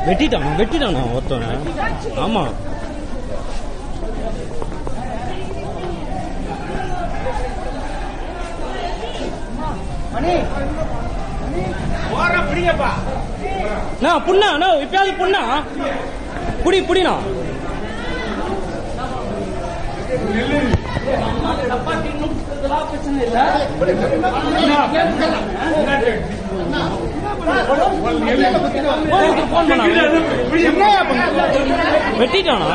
வெட்டிட்டானா வெட்டிட்டானா ஒருத்தவன ஆமா அண்ணா புண்ணா அண்ணா இப்பயாவது புண்ணா புடி புடிண்ணா போன் பண்ணா வெட்டிட்டானா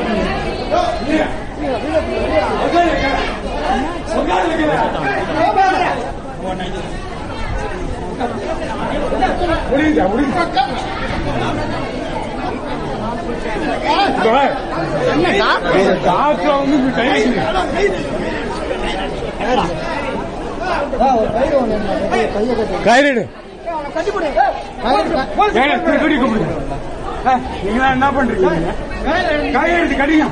கயிறு திருக்கடி கூப்பிடுங்க நீங்களா என்ன பண்றீங்க கயிறு எடுத்து கடிங்க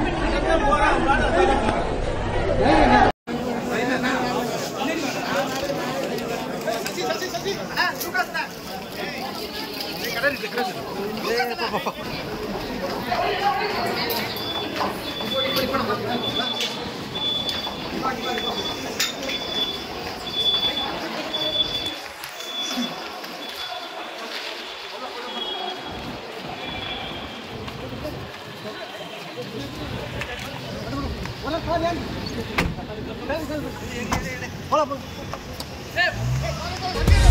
போலாம்